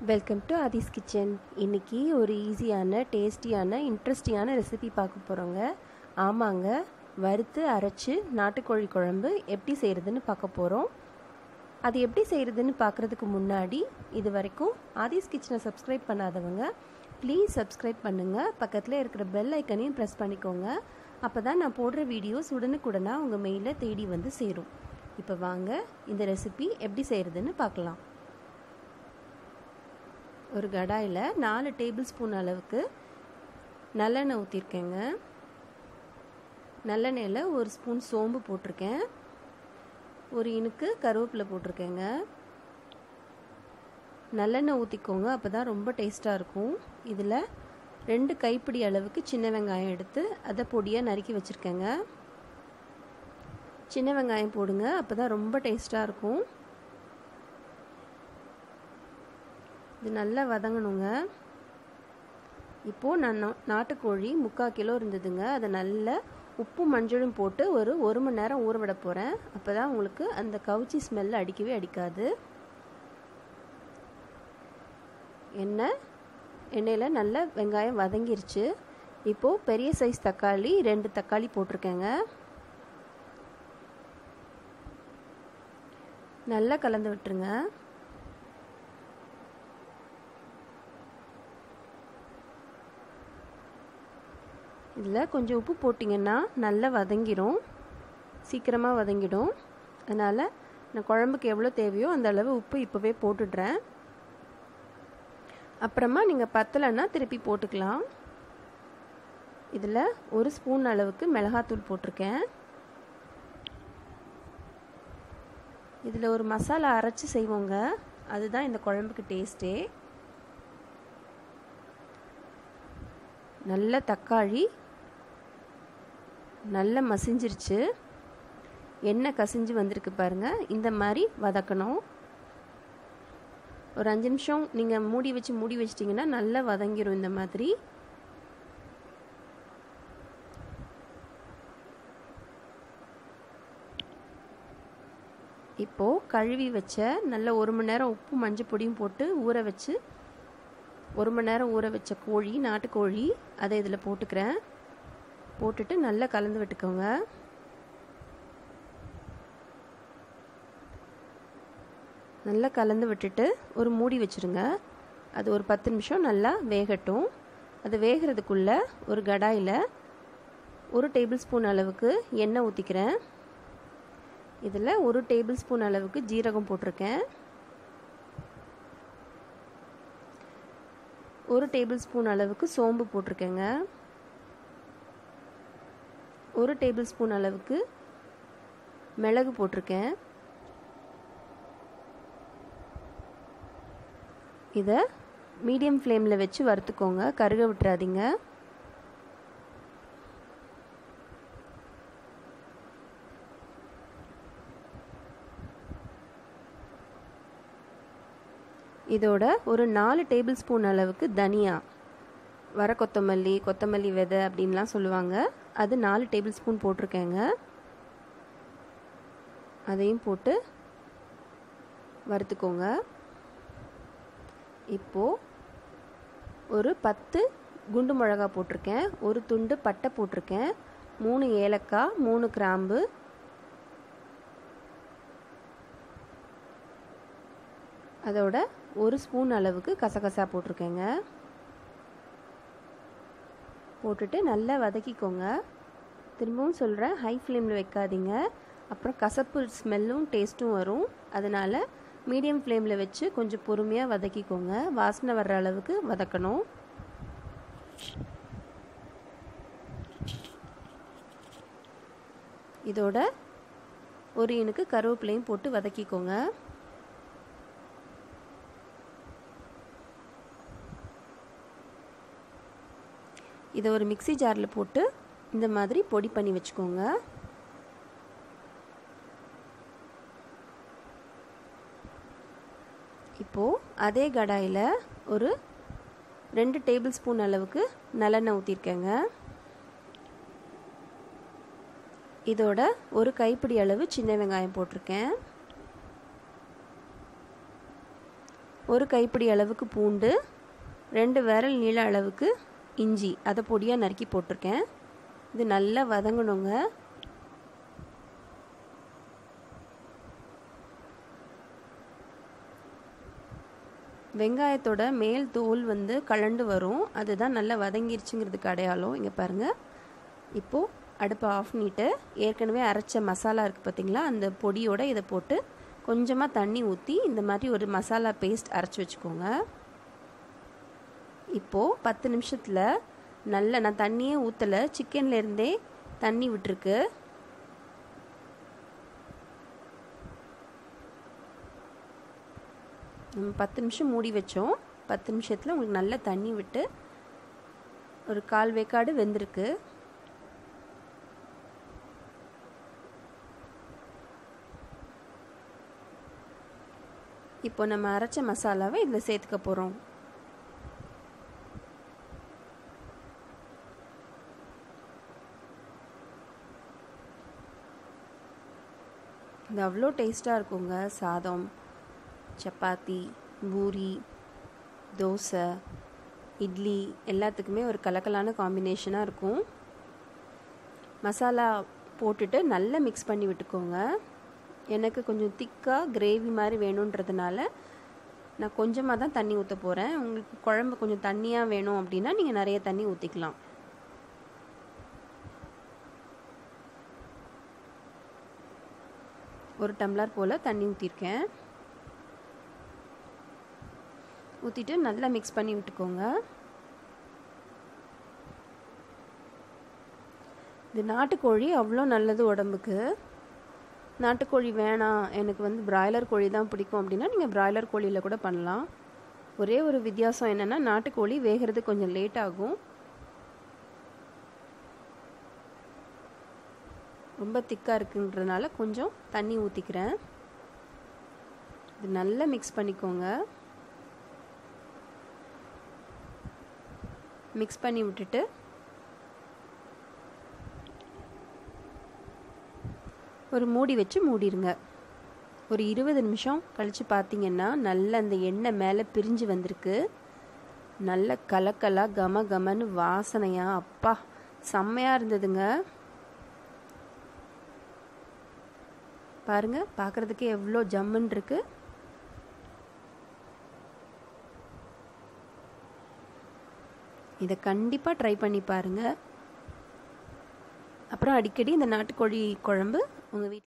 welcome to Aadhi's kitchen இன்னைக்கு ஒரு ஈஸியான டேஸ்டியான இன்ட்ரெஸ்டிங்கான ரெசிபி பார்க்க போகிறோங்க ஆமாங்க வறுத்து அரைச்சி நாட்டுக்கோழி குழம்பு எப்படி செய்கிறதுன்னு பார்க்க போகிறோம் அது எப்படி செய்கிறதுன்னு பார்க்குறதுக்கு முன்னாடி இது வரைக்கும் ஆதிஸ் கிச்சனை சப்ஸ்கிரைப் பண்ணாதவங்க ப்ளீஸ் சப்ஸ்கிரைப் பண்ணுங்கள் பக்கத்தில் இருக்கிற பெல் ஐக்கனையும் ப்ரெஸ் பண்ணிக்கோங்க அப்போ தான் நான் போடுற வீடியோஸ் உடனுக்குடனாக உங்கள் மெயிலில் தேடி வந்து சேரும் இப்போ வாங்க இந்த ரெசிபி எப்படி செய்கிறதுன்னு பார்க்கலாம் ஒரு கடாயில் நாலு டேபிள் ஸ்பூன் அளவுக்கு நல்லெண்ணெய் ஊற்றிருக்கேங்க நல்லெண்ணெயில் ஒரு ஸ்பூன் சோம்பு போட்டிருக்கேன் ஒரு இனுக்கு கருவேப்பிலை போட்டிருக்கேங்க நல்லெண்ணெய் ஊற்றிக்கோங்க அப்போ தான் ரொம்ப டேஸ்ட்டாக இருக்கும் இதில் ரெண்டு கைப்பிடி அளவுக்கு சின்ன வெங்காயம் எடுத்து அதை பொடியாக நறுக்கி வச்சுருக்கேங்க சின்ன வெங்காயம் போடுங்க அப்போ தான் ரொம்ப டேஸ்ட்டாக இருக்கும் இது நல்லா வதங்கணுங்க இப்போது நான் நாட்டுக்கோழி முக்கால் கிலோ இருந்ததுங்க அதை நல்லா உப்பு மஞ்சளும் போட்டு ஒரு ஒரு மணி நேரம் ஊற விட போகிறேன் அப்போ தான் உங்களுக்கு அந்த கவுச்சி ஸ்மெல் அடிக்கவே அடிக்காது எண்ணெய் எண்ணெயில் நல்ல வெங்காயம் வதங்கிருச்சு இப்போது பெரிய சைஸ் தக்காளி ரெண்டு தக்காளி போட்டிருக்கேங்க நல்லா கலந்து விட்டுருங்க இதில் கொஞ்சம் உப்பு போட்டிங்கன்னா நல்லா வதங்கிடும் சீக்கிரமாக வதங்கிடும் அதனால் நான் குழம்புக்கு எவ்வளோ தேவையோ அந்த அளவு உப்பு இப்போவே போட்டுடுறேன் அப்புறமா நீங்கள் பத்தலைன்னா திருப்பி போட்டுக்கலாம் இதில் ஒரு ஸ்பூன் அளவுக்கு மிளகாத்தூள் போட்டிருக்கேன் இதில் ஒரு மசாலா அரைச்சி செய்வோங்க அதுதான் இந்த குழம்புக்கு டேஸ்ட்டே நல்ல தக்காளி நல்ல மசிஞ்சிருச்சு எண்ணெய் கசிஞ்சு வந்திருக்கு பாருங்கள் இந்த மாதிரி வதக்கணும் ஒரு அஞ்சு நிமிஷம் நீங்கள் மூடி வச்சு மூடி வச்சிட்டிங்கன்னா நல்லா வதங்கிடும் இந்த மாதிரி இப்போது கழுவி வச்ச நல்ல ஒரு மணி நேரம் உப்பு மஞ்சள் பொடியும் போட்டு ஊற வச்சு ஒரு மணி நேரம் ஊற வச்ச கோழி நாட்டுக்கோழி அதை இதில் போட்டுக்கிறேன் போட்டுட்டு நல்லா கலந்து விட்டுக்கோங்க நல்லா கலந்து விட்டுட்டு ஒரு மூடி வச்சுருங்க அது ஒரு பத்து நிமிஷம் நல்லா வேகட்டும் அது வேகிறதுக்குள்ளே ஒரு கடாயில் ஒரு டேபிள் ஸ்பூன் அளவுக்கு எண்ணெய் ஊற்றிக்கிறேன் இதில் ஒரு டேபிள் ஸ்பூன் அளவுக்கு ஜீரகம் போட்டிருக்கேன் ஒரு டேபிள் ஸ்பூன் அளவுக்கு சோம்பு போட்டிருக்கேங்க ஒரு டேபிள் ஸ்பூன் அளவுக்கு மிளகு போட்டிருக்கேன் இதை மீடியம் ஃப்ளேமில் வச்சு வறுத்துக்கோங்க கருக விட்டுறாதீங்க இதோட ஒரு நாலு டேபிள் ஸ்பூன் அளவுக்கு தனியா வர கொத்தமல்லி கொத்தமல்லி விதை அப்படின்லாம் சொல்லுவாங்க அது நாலு டேபிள் ஸ்பூன் போட்டிருக்கேங்க அதையும் போட்டு வறுத்துக்கோங்க இப்போது ஒரு பத்து குண்டு மிளகா போட்டிருக்கேன் ஒரு துண்டு பட்டை போட்டிருக்கேன் மூணு ஏலக்காய் மூணு கிராம்பு அதோட ஒரு ஸ்பூன் அளவுக்கு கசகசா போட்டிருக்கேங்க போட்டுட்டு நல்லா வதக்கிக்கோங்க திரும்பவும் சொல்கிறேன் ஹை ஃப்ளேமில் வைக்காதீங்க அப்புறம் கசப்பு ஸ்மெல்லும் டேஸ்ட்டும் வரும் அதனால் மீடியம் ஃப்ளேமில் வச்சு கொஞ்சம் பொறுமையாக வதக்கிக்கோங்க வாசனை வர்ற அளவுக்கு வதக்கணும் இதோட ஒரு இனுக்கு கருவேப்பிலையும் போட்டு வதக்கிக்கோங்க இதை ஒரு மிக்சி ஜாரில் போட்டு இந்த மாதிரி பொடி பண்ணி வச்சுக்கோங்க இப்போது அதே கடாயில் ஒரு ரெண்டு டேபிள் ஸ்பூன் அளவுக்கு நல்லெண்ணெய் ஊற்றிருக்கேங்க இதோட ஒரு கைப்பிடி அளவு சின்ன வெங்காயம் போட்டிருக்கேன் ஒரு கைப்பிடி அளவுக்கு பூண்டு ரெண்டு விரல் நீள அளவுக்கு இஞ்சி அதை பொடியாக நறுக்கி போட்டிருக்கேன் இது நல்லா வதங்கணுங்க வெங்காயத்தோட மேல் தோல் வந்து கலண்டு வரும் அதுதான் நல்லா வதங்கிருச்சுங்கிறதுக்கு அடையாளம் இங்கே பாருங்கள் இப்போது அடுப்பை ஆஃப் பண்ணிட்டு ஏற்கனவே அரைச்ச மசாலா இருக்குது பார்த்தீங்களா அந்த பொடியோட இதை போட்டு கொஞ்சமாக தண்ணி ஊற்றி இந்த மாதிரி ஒரு மசாலா பேஸ்ட் அரைச்சி வச்சுக்கோங்க இப்போது பத்து நிமிஷத்தில் நல்ல நான் தண்ணியே ஊற்றலை சிக்கன்லேருந்தே தண்ணி விட்டுருக்கு நம்ம பத்து நிமிஷம் மூடி வச்சோம் பத்து நிமிஷத்தில் உங்களுக்கு நல்ல தண்ணி விட்டு ஒரு கால் வேக்காடு வெந்திருக்கு இப்போ நம்ம அரைச்ச மசாலாவை இதில் சேர்த்துக்க போகிறோம் இது அவ்வளோ டேஸ்ட்டாக இருக்குங்க சாதம் சப்பாத்தி பூரி தோசை இட்லி எல்லாத்துக்குமே ஒரு கலக்கலான காம்பினேஷனாக இருக்கும் மசாலா போட்டுட்டு நல்லா மிக்ஸ் பண்ணி விட்டுக்கோங்க எனக்கு கொஞ்சம் திக்காக கிரேவி மாதிரி வேணுன்றதுனால நான் கொஞ்சமாக தான் தண்ணி ஊற்ற போகிறேன் உங்களுக்கு குழம்பு கொஞ்சம் தண்ணியாக வேணும் அப்படின்னா நீங்கள் நிறைய தண்ணி ஊற்றிக்கலாம் ஒரு டம்ளர் போல் தண்ணி ஊற்றிருக்கேன் ஊற்றிட்டு நல்லா மிக்ஸ் பண்ணி விட்டுக்கோங்க இது நாட்டுக்கோழி அவ்வளோ நல்லது உடம்புக்கு நாட்டுக்கோழி வேணாம் எனக்கு வந்து பிராய்லர் கோழி தான் பிடிக்கும் அப்படின்னா நீங்கள் பிராய்லர் கோழியில் கூட பண்ணலாம் ஒரே ஒரு வித்தியாசம் என்னென்னா நாட்டுக்கோழி வேகிறது கொஞ்சம் லேட் ஆகும் ரொம்ப திக்காக இருக்குன்றதுனால கொஞ்சம் தண்ணி ஊற்றிக்கிறேன் இது நல்லா மிக்ஸ் பண்ணிக்கோங்க மிக்ஸ் பண்ணி விட்டுட்டு ஒரு மூடி வச்சு மூடிடுங்க ஒரு இருபது நிமிஷம் கழித்து பார்த்தீங்கன்னா நல்ல அந்த எண்ணெய் மேலே பிரிஞ்சு வந்திருக்கு நல்ல கலக்கலாக கம கமன்னு வாசனையாக அப்பா செம்மையாக இருந்ததுங்க பாருங்க பார்க்குறதுக்கே எவ்வளோ ஜம்முன்னு இருக்கு இதை கண்டிப்பாக ட்ரை பண்ணி பாருங்கள் அப்புறம் அடிக்கடி இந்த நாட்டுக்கோழி குழம்பு உங்கள் வீட்டில்